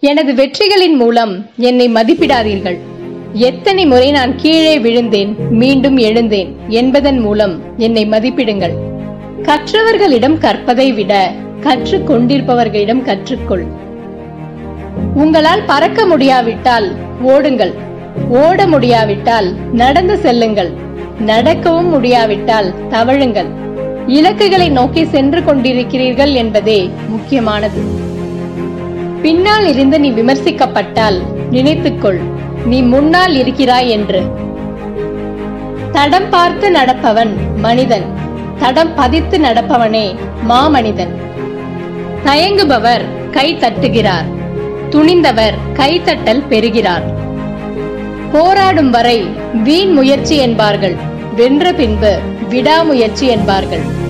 எனது வெற்றிகளின் மூலம் என்னை மதிப்பிடாதீர்கள் எத்தனை முறை நான் கீழே விழுந்தேன் மீண்டும் எழுந்தேன் என்பதன் மூலம் என்னை மதிப்பிடுங்கள் கற்றவர்களிடம் கற்பதை விட கற்றுக் கொண்டிருப்பவர்களிடம் கற்றுக்கொள் உங்களால் பறக்க முடியாவிட்டால் ஓடுங்கள் ஓட முடியாவிட்டால் நடந்து செல்லுங்கள் நடக்கவும் முடியாவிட்டால் தவழுங்கள் இலக்குகளை நோக்கி சென்று கொண்டிருக்கிறீர்கள் என்பதே முக்கியமானது பின்னால் இருந்து நீ விமர்சிக்கப்பட்டால் நினைத்துக்கொள் நீ முன்னால் இருக்கிறாய் என்று தடம் பார்த்து நடப்பவன் மனிதன் தடம் பதித்து நடப்பவனே மாமனிதன் தயங்குபவர் கை தட்டுகிறார் துணிந்தவர் கைத்தட்டல் பெறுகிறார் போராடும் வரை வீண் முயற்சி என்பார்கள் வென்ற பின்பு விடாமுயற்சி என்பார்கள்